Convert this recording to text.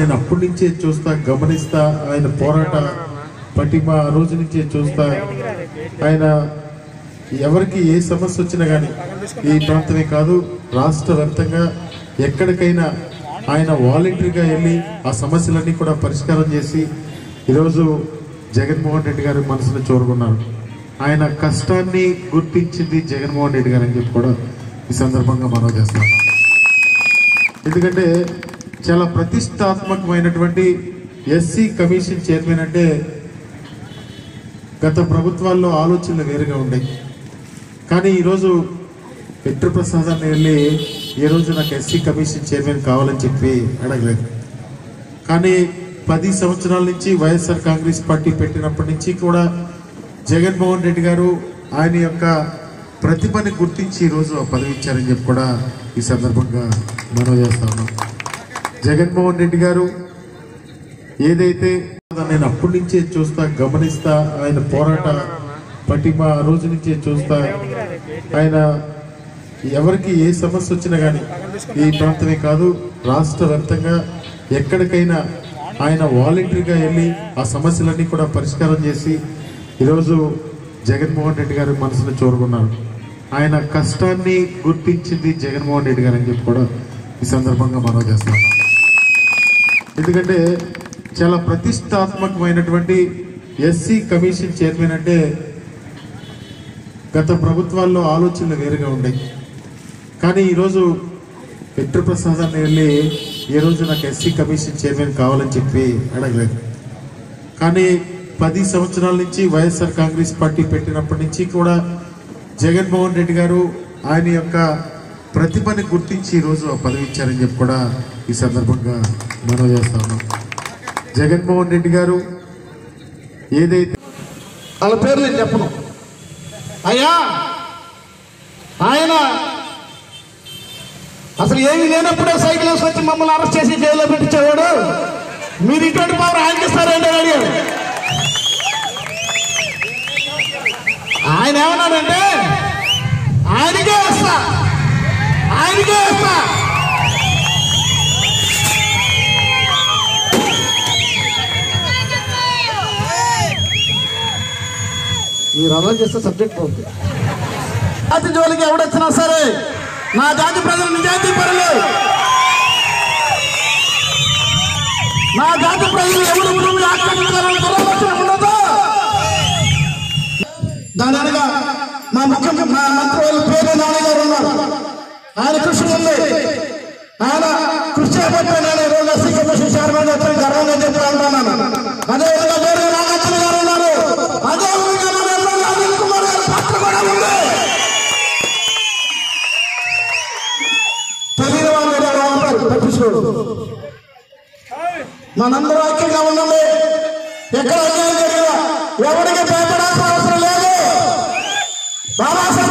నేను అప్పటి నుంచే చూస్తా గమనిస్తా ఆయన పోరాట పటిమ ఆ రోజు నుంచే చూస్తా ఆయన ఎవరికి ఏ సమస్య వచ్చినా కానీ ఈ ప్రాంతమే కాదు రాష్ట్ర వ్యాప్తంగా ఎక్కడికైనా ఆయన వాలంటరీగా వెళ్ళి ఆ సమస్యలన్నీ కూడా పరిష్కారం చేసి ఈరోజు జగన్మోహన్ రెడ్డి గారి మనసును చూరుకున్నారు ఆయన కష్టాన్ని గుర్తించింది జగన్మోహన్ రెడ్డి గారు అని చెప్పి కూడా ఈ సందర్భంగా మనం చేస్తాం ఎందుకంటే చాలా ప్రతిష్టాత్మకమైనటువంటి ఎస్సీ కమిషన్ చైర్మన్ అంటే గత ప్రభుత్వాల్లో ఆలోచనలు వేరుగా ఉండేవి కానీ ఈరోజు వెంకట ప్రసాదాన్ని వెళ్ళి ఈ రోజు నాకు ఎస్సీ కమిషన్ చైర్మన్ కావాలని చెప్పి అడగలేదు కానీ పది సంవత్సరాల నుంచి వైఎస్ఆర్ కాంగ్రెస్ పార్టీ పెట్టినప్పటి నుంచి కూడా జగన్మోహన్ రెడ్డి గారు ఆయన యొక్క ప్రతిభని గుర్తించి ఈరోజు ఆ పదవి ఇచ్చారని చెప్పి కూడా ఈ సందర్భంగా మనం చేస్తా ఉన్నాం జగన్మోహన్ రెడ్డి గారు ఏదైతే నేను అప్పటి నుంచే చూస్తా గమనిస్తా ఆయన పోరాట పటిమ ఆ రోజు నుంచే చూస్తా ఆయన ఎవరికి ఏ సమస్య వచ్చినా కానీ ఈ ప్రాంతమే కాదు రాష్ట్ర వ్యాప్తంగా ఎక్కడికైనా ఆయన వాలంటరీగా వెళ్ళి ఆ సమస్యలన్నీ కూడా పరిష్కారం చేసి ఈరోజు జగన్మోహన్ రెడ్డి గారి మనసును చూరుకున్నారు ఆయన కష్టాన్ని గుర్తించింది జగన్మోహన్ రెడ్డి గారు అని చెప్పి కూడా ఈ సందర్భంగా మనం చేస్తాం ఎందుకంటే చాలా ప్రతిష్టాత్మకమైనటువంటి ఎస్సీ కమిషన్ చైర్మన్ అంటే గత ప్రభుత్వాల్లో ఆలోచనలు వేరుగా ఉండేవి కానీ ఈరోజు వెంకట ప్రసాదాన్ని వెళ్ళి ఈ రోజు నాకు ఎస్సీ కమిషన్ చైర్మన్ కావాలని చెప్పి అడగలేదు కానీ పది సంవత్సరాల నుంచి వైఎస్ఆర్ కాంగ్రెస్ పార్టీ పెట్టినప్పటి నుంచి కూడా జగన్మోహన్ రెడ్డి గారు ఆయన యొక్క ప్రతిభని గుర్తించి ఈరోజు ఆ పదవి ఇచ్చారని చెప్పి కూడా ఈ సందర్భంగా మనం చేస్తా ఉన్నాం జగన్మోహన్ రెడ్డి గారు ఏదైతే వాళ్ళ పేర్లు నేను చెప్పను అయ్యా ఆయన అసలు ఏమీ లేనప్పుడే సైకిల్ వేసుకొచ్చి మమ్మల్ని అరెస్ట్ చేసి జైల్లో పెట్టించేవాడు మీరు ఇటువంటి పవర్ ఆయనకి ఇస్తారండి అని అడిగాడు ఆయన ఏమన్నాడంటే ఆయనకే వేస్తా ఆయనకే వేస్తా మీరు అలా చేస్తే సబ్జెక్ట్ పోతుంది జాతి జోలికి ఎవడొచ్చినా సరే నా జాతి ప్రజలు నిజాయితీ పరులు నా జాతి ప్రజలు ఎవరు భూమిని ఆక్రమించాలని దురాలోచన ఉండదు దాని అనగా మా ముఖ్య మా మంత్రి వాళ్ళ పేరు నాని గారు ఉన్నారు ఆయన కృషి ఉంది ఆయన కృషి చేపట్టే నేను ఈరోజు ఎస్సీ కమిషన్ చైర్మన్ వచ్చి గర్వంగా చెప్పి అంటున్నాను అదేవిధంగా వేరే నాగార్జున గారు ఉన్నారు అదేవిధంగా మన ఎమ్మెల్యే అనిల్ కుమార్ గారి పాత్ర కూడా ఉంది తెలియని వాళ్ళు ఎలా ఉంటారు తప్పించుకోడు మనందరూ ఐక్యంగా ఉండండి ఎక్కడ అన్యాయం జరిగినా ఎవరికి భయపడాల్సిన అవసరం లేదు బాబాసాహెబ్